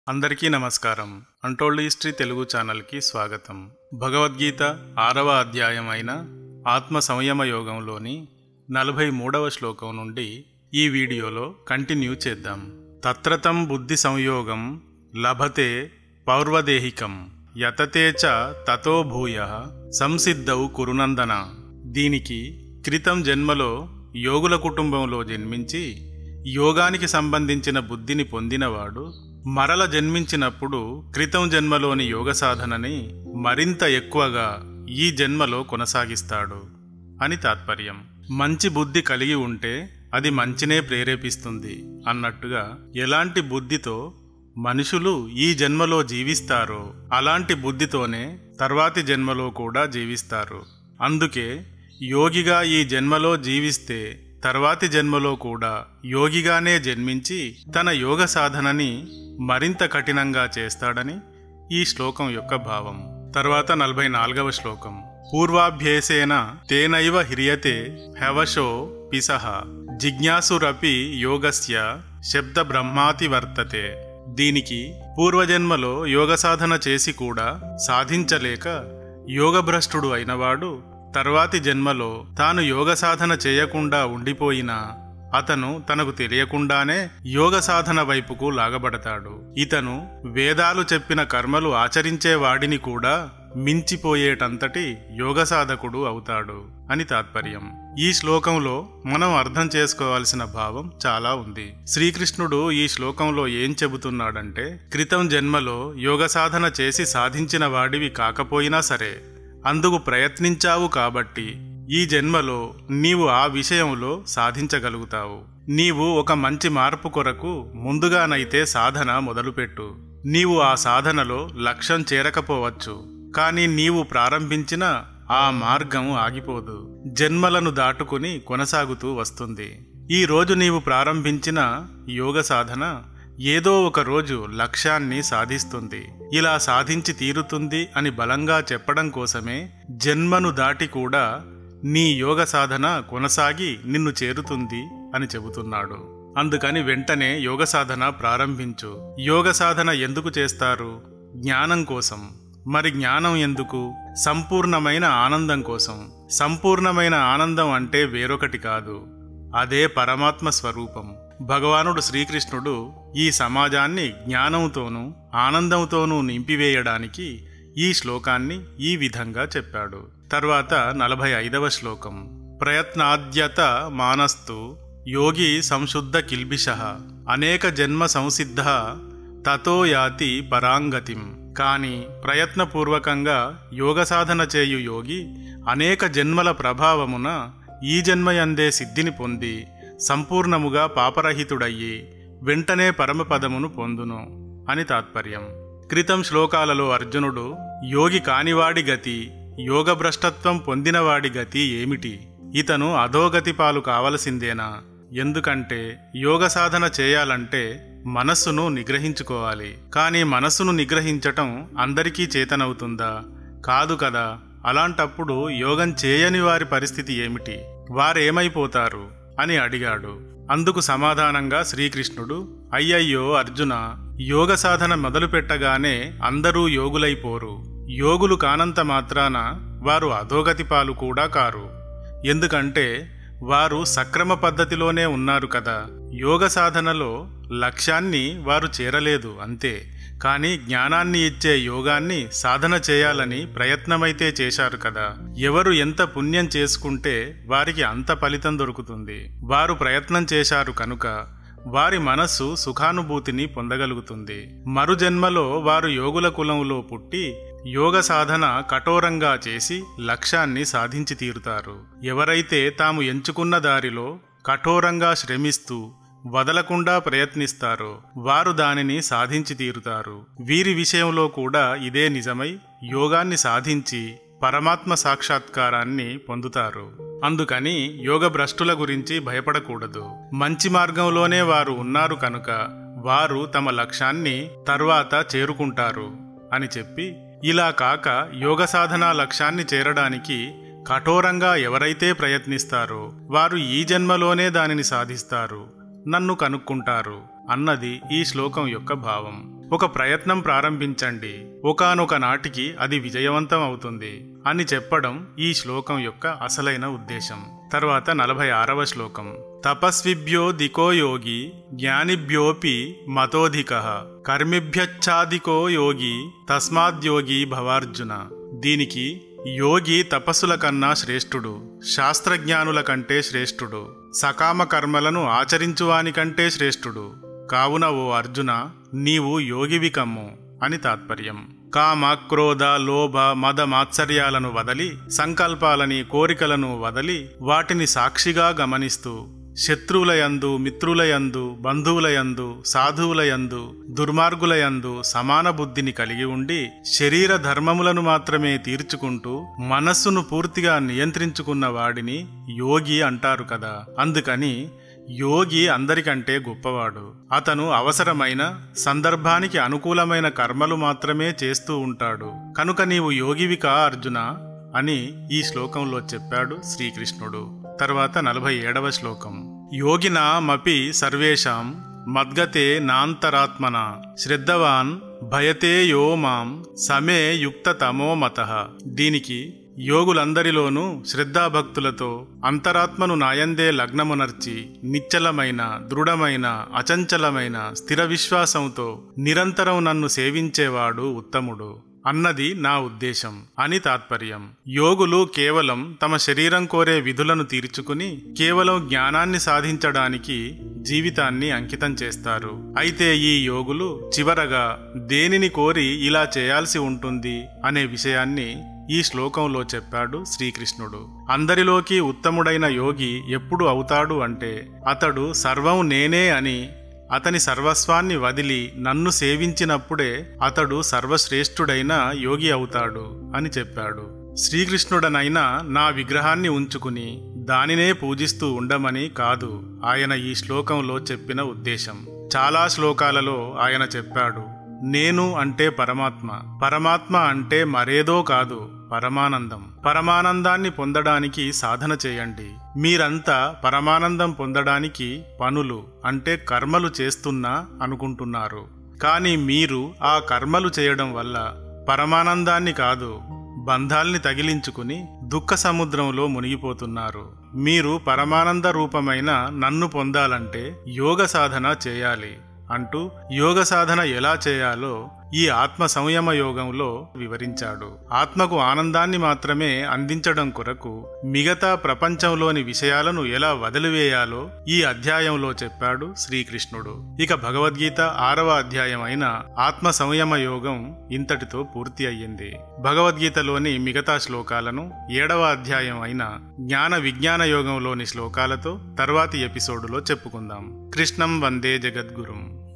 అందరికీ నమస్కారం untold history Telugu ఛానల్కి స్వాగతం భగవద్గీత ఆరవ అధ్యాయం అయిన ఆత్మ సంయమ యోగంలోని నలభై మూడవ శ్లోకం నుండి ఈ వీడియోలో కంటిన్యూ చేద్దాం తత్రతం బుద్ధి సంయోగం లభతే పౌర్వదేహికం యతతే చ తతో భూయ సంసిద్ధౌ కురునందన దీనికి క్రితం జన్మలో యోగుల కుటుంబంలో జన్మించి యోగానికి సంబంధించిన బుద్ధిని పొందినవాడు మరల జన్మించినప్పుడు క్రితం జన్మలోని యోగ సాధనని మరింత ఎక్కువగా ఈ జన్మలో కొనసాగిస్తాడు అని తాత్పర్యం మంచి బుద్ధి కలిగి ఉంటే అది మంచినే ప్రేరేపిస్తుంది అన్నట్టుగా ఎలాంటి బుద్ధితో మనుషులు ఈ జన్మలో జీవిస్తారో అలాంటి బుద్ధితోనే తర్వాతి జన్మలో కూడా జీవిస్తారు అందుకే యోగిగా ఈ జన్మలో జీవిస్తే తర్వాతి జన్మలో కూడా యోగిగానే జన్మించి తన యోగ సాధనని మరింత కఠినంగా చేస్తాడని ఈ శ్లోకం యొక్క భావం తర్వాత నలభై నాలుగవ శ్లోకం పూర్వాభ్యేసేన తేనైవ హ్రియతే హవశో పిసహ జిజ్ఞాసురపి యోగస్య శబ్ద బ్రహ్మాతి వర్తతే దీనికి పూర్వజన్మలో యోగ సాధన చేసి కూడా సాధించలేక యోగభ్రష్టుడు అయినవాడు తర్వాతి జన్మలో తాను యోగ సాధన చేయకుండా ఉండిపోయినా అతను తనకు తెలియకుండానే యోగ సాధన వైపుకు లాగబడతాడు ఇతను వేదాలు చెప్పిన కర్మలు ఆచరించే వాడిని కూడా మించిపోయేటంతటి యోగ సాధకుడు అవుతాడు అని తాత్పర్యం ఈ శ్లోకంలో మనం అర్థం చేసుకోవాల్సిన భావం చాలా ఉంది శ్రీకృష్ణుడు ఈ శ్లోకంలో ఏం చెబుతున్నాడంటే క్రితం జన్మలో యోగ సాధన చేసి సాధించిన వాడివి కాకపోయినా సరే అందుకు ప్రయత్నించావు కాబట్టి ఈ జన్మలో నీవు ఆ విషయంలో సాధించగలుగుతావు నీవు ఒక మంచి మార్పు కొరకు ముందుగానైతే సాధన మొదలుపెట్టు నీవు ఆ సాధనలో లక్ష్యం చేరకపోవచ్చు కానీ నీవు ప్రారంభించిన ఆ మార్గం ఆగిపోదు జన్మలను దాటుకుని కొనసాగుతూ వస్తుంది ఈ రోజు నీవు ప్రారంభించిన యోగ సాధన ఏదో ఒక రోజు లక్ష్యాన్ని సాధిస్తుంది ఇలా సాధించి తీరుతుంది అని బలంగా చెప్పడం కోసమే జన్మను దాటి కూడా నీ యోగ సాధన కొనసాగి నిన్ను చేరుతుంది అని చెబుతున్నాడు అందుకని వెంటనే యోగ సాధన ప్రారంభించు యోగ సాధన ఎందుకు చేస్తారు జ్ఞానం కోసం మరి జ్ఞానం ఎందుకు సంపూర్ణమైన ఆనందం కోసం సంపూర్ణమైన ఆనందం అంటే వేరొకటి కాదు అదే పరమాత్మ స్వరూపం భగవానుడు శ్రీకృష్ణుడు ఈ సమాజాన్ని జ్ఞానంతోనూ ఆనందంతోనూ నింపివేయడానికి ఈ శ్లోకాన్ని ఈ విధంగా చెప్పాడు తర్వాత నలభై ఐదవ శ్లోకం ప్రయత్నాద్యత మానస్తు యోగి సంశుద్ధ కిల్బిష అనేక జన్మ సంసిద్ధ తతో యాతి పరాంగతిం కాని ప్రయత్నపూర్వకంగా యోగ సాధన చేయు యోగి అనేక జన్మల ప్రభావమున ఈ జన్మయందే సిద్ధిని పొంది సంపూర్ణముగా పాపరహితుడయ్యి వెంటనే పరమపదమును పొందును అని తాత్పర్యం క్రితం శ్లోకాలలో అర్జునుడు యోగి కానివాడి గతి యోగభ్రష్టత్వం పొందినవాడి గతి ఏమిటి ఇతను అధోగతి పాలు కావలసిందేనా ఎందుకంటే యోగ సాధన చేయాలంటే మనస్సును నిగ్రహించుకోవాలి కానీ మనస్సును నిగ్రహించటం అందరికీ చేతనవుతుందా కాదు కదా అలాంటప్పుడు యోగం చేయని వారి పరిస్థితి ఏమిటి వారేమైపోతారు అని అడిగాడు అందుకు సమాధానంగా శ్రీకృష్ణుడు అయ్యయ్యో అర్జున యోగ సాధన మొదలుపెట్టగానే అందరూ యోగులైపోరు యోగులు కానంత మాత్రాన వారు అధోగతి పాలు కూడా కారు ఎందుకంటే వారు సక్రమ పద్ధతిలోనే ఉన్నారు కదా యోగ సాధనలో లక్ష్యాన్ని వారు చేరలేదు అంతే కానీ జ్ఞానాన్ని ఇచ్చే యోగాన్ని సాధన చేయాలని ప్రయత్నమైతే చేశారు కదా ఎవరు ఎంత పుణ్యం చేసుకుంటే వారికి అంత ఫలితం దొరుకుతుంది వారు ప్రయత్నం చేశారు కనుక వారి మనస్సు సుఖానుభూతిని పొందగలుగుతుంది మరు జన్మలో వారు యోగుల కులంలో పుట్టి యోగ సాధన కఠోరంగా చేసి లక్ష్యాన్ని సాధించి తీరుతారు ఎవరైతే తాము ఎంచుకున్న దారిలో కఠోరంగా శ్రమిస్తూ వదలకుండా ప్రయత్నిస్తారో వారు దానిని సాధించి తీరుతారు వీరి విషయంలో కూడా ఇదే నిజమై యోగాన్ని సాధించి పరమాత్మ సాక్షాత్కారాన్ని పొందుతారు అందుకని యోగ భ్రష్టుల గురించి భయపడకూడదు మంచి మార్గంలోనే వారు ఉన్నారు కనుక వారు తమ లక్ష్యాన్ని తర్వాత చేరుకుంటారు అని చెప్పి ఇలా కాక యోగ సాధన లక్ష్యాన్ని చేరడానికి కఠోరంగా ఎవరైతే ప్రయత్నిస్తారో వారు ఈ జన్మలోనే దానిని సాధిస్తారు నన్ను కనుక్కుంటారు అన్నది ఈ శ్లోకం యొక్క భావం ఒక ప్రయత్నం ప్రారంభించండి ఒకానొక నాటికి అది విజయవంతం అవుతుంది అని చెప్పడం ఈ శ్లోకం యొక్క అసలైన ఉద్దేశం తర్వాత నలభై ఆరవ శ్లోకం తపస్విభ్యో దికో యోగి జ్ఞానిభ్యోపి మతోధిక కర్మిభ్యచ్చాదికో యోగి తస్మాద్యోగి భవార్జున దీనికి యోగి తపస్సుల కన్నా శ్రేష్ఠుడు శాస్త్రజ్ఞానుల కంటే శ్రేష్ఠుడు సకామ కర్మలను ఆచరించువాని కంటే శ్రేష్ఠుడు కావున ఓ అర్జున నీవు యోగివి కమ్ము అని తాత్పర్యం కామ క్రోధ లోభ మద మాత్సర్యాలను వదలి సంకల్పాలని కోరికలను వదలి వాటిని సాక్షిగా గమనిస్తూ శత్రువులయందు మిత్రులయందు బంధువులయందు సాధువులయందు దుర్మార్గులయందు సమాన బుద్ధిని కలిగి ఉండి శరీర ధర్మములను మాత్రమే తీర్చుకుంటూ మనస్సును పూర్తిగా నియంత్రించుకున్న వాడిని యోగి అంటారు కదా అందుకని యోగి అందరికంటే గొప్పవాడు అతను అవసరమైన సందర్భానికి అనుకూలమైన కర్మలు మాత్రమే చేస్తూ ఉంటాడు కనుక నీవు యోగివికా అర్జున అని ఈ శ్లోకంలో చెప్పాడు శ్రీకృష్ణుడు తర్వాత నలభై ఏడవ శ్లోకం యోగినామపి సర్వేషాం మద్గతే నాంతరాత్మన శ్రద్ధవాన్ భయతే యో మాం సమే యుక్తతమో మత దీనికి యోగులందరిలోనూ శ్రద్ధాభక్తులతో అంతరాత్మను నాయందే లగ్నమునర్చి నిశ్చలమైన దృఢమైన అచంచలమైన స్థిర విశ్వాసంతో నిరంతరం నన్ను సేవించేవాడు ఉత్తముడు అన్నది నా ఉద్దేశం అని తాత్పర్యం యోగులు కేవలం తమ శరీరం కోరే విధులను తీర్చుకుని కేవలం జ్ఞానాన్ని సాధించడానికి జీవితాన్ని అంకితం చేస్తారు అయితే ఈ యోగులు చివరగా దేనిని కోరి ఇలా చేయాల్సి ఉంటుంది అనే విషయాన్ని ఈ శ్లోకంలో చెప్పాడు శ్రీకృష్ణుడు అందరిలోకి ఉత్తముడైన యోగి ఎప్పుడు అవుతాడు అంటే అతడు సర్వం నేనే అని అతని సర్వస్వాన్ని వదిలి నన్ను సేవించినప్పుడే అతడు సర్వశ్రేష్ఠుడైన యోగి అవుతాడు అని చెప్పాడు శ్రీకృష్ణుడనైనా నా విగ్రహాన్ని ఉంచుకుని దానినే పూజిస్తూ ఉండమని కాదు ఆయన ఈ శ్లోకంలో చెప్పిన ఉద్దేశం చాలా శ్లోకాలలో ఆయన చెప్పాడు నేను అంటే పరమాత్మ పరమాత్మ అంటే మరేదో కాదు పరమానందం పరమానందాన్ని పొందడానికి సాధన చేయండి మీరంతా పరమానందం పొందడానికి పనులు అంటే కర్మలు చేస్తున్నా అనుకుంటున్నారు కానీ మీరు ఆ కర్మలు చేయడం వల్ల పరమానందాన్ని కాదు బంధాల్ని తగిలించుకుని దుఃఖ సముద్రంలో మునిగిపోతున్నారు మీరు పరమానంద రూపమైన నన్ను పొందాలంటే యోగ సాధన చేయాలి అంటూ యోగ సాధన ఎలా చేయాలో ఈ ఆత్మ సంయమ యోగంలో వివరించాడు ఆత్మకు ఆనందాన్ని మాత్రమే అందించడం కొరకు మిగతా ప్రపంచంలోని విషయాలను ఎలా వదిలివేయాలో ఈ అధ్యాయంలో చెప్పాడు శ్రీకృష్ణుడు ఇక భగవద్గీత ఆరవ అధ్యాయం అయిన ఆత్మ సంయమ యోగం ఇంతటితో పూర్తి అయ్యింది భగవద్గీతలోని మిగతా శ్లోకాలను ఏడవ అధ్యాయం అయిన జ్ఞాన విజ్ఞాన యోగంలోని శ్లోకాలతో తర్వాతి ఎపిసోడులో చెప్పుకుందాం కృష్ణం వందే జగద్గురుం